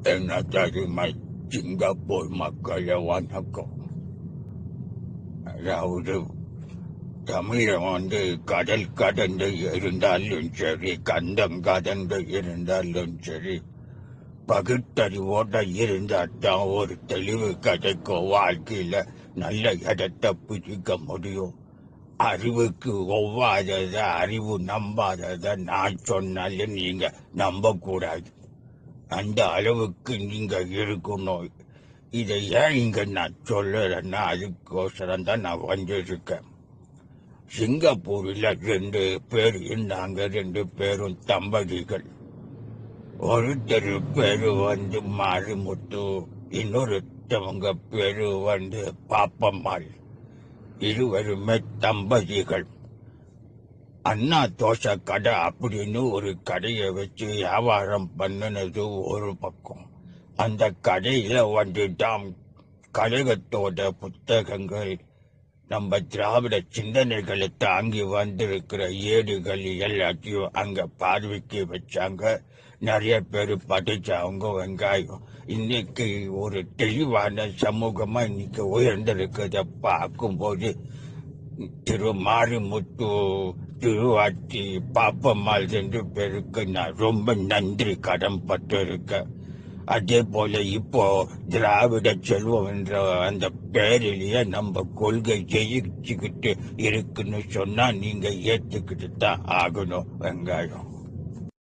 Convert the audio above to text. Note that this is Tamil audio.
என்ன தருமை சிங்கப்பூர் மக்களே வணக்கம் அதாவது தமிழன் வந்து கடல் கடந்து இருந்தாலும் சரி கண்டம் கடந்து இருந்தாலும் சரி பகுத்தறிவோட இருந்தா தான் ஒரு தெளிவு கிடைக்கும் வாழ்க்கையில நல்ல இடத்தை பிடிக்க முடியும் அறிவுக்கு ஒவ்வாதத அறிவு நம்பாதத நான் சொன்னாலும் நீங்க நம்ப கூடாது அந்த அளவுக்கு நீங்க இருக்கணும் இதை ஏன் இங்க நான் சொல்லுறேன்னா அதுக்கோசரம் தான் நான் வந்திருக்கேன் சிங்கப்பூர்ல ரெண்டு பேர் இருந்தாங்க ரெண்டு பேரும் தம்பதிகள் ஒருத்தர் பேரு வந்து மாரிமுத்து இன்னொருத்தவங்க பேரு வந்து பாப்பம்மாள் இருவருமே தம்பதிகள் அண்ணா தோசை கடை அப்படின்னு ஒரு கடையை வச்சு வியாபாரம் பண்ணினது ஒரு பக்கம் அந்த கடையில வந்து தாம் கழகத்தோட புத்தகங்கள் நம்ம திராவிட சிந்தனைகளை தாங்கி வந்திருக்கிற ஏடுகள் எல்லாத்தையும் அங்க பார்வைக்கு வச்சாங்க நிறைய பேர் படிச்சவங்க வெங்காயம் இன்னைக்கு ஒரு தெளிவான சமூகமா இன்னைக்கு உயர்ந்திருக்கிறத பார்க்கும்போது திரு மாரிமுத்து திருவாச்சி பாப்பம்மாள் ரெண்டு பேருக்கு நான் ரொம்ப நன்றி கடன் பட்டிருக்கேன் அதே போல இப்போ திராவிட செல்வம் என்ற அந்த பேரிலேயே நம்ம கொள்கை ஜெயிச்சுக்கிட்டு இருக்குன்னு சொன்னா நீங்க ஏத்துக்கிட்டு தான் ஆகணும் வெங்காயம்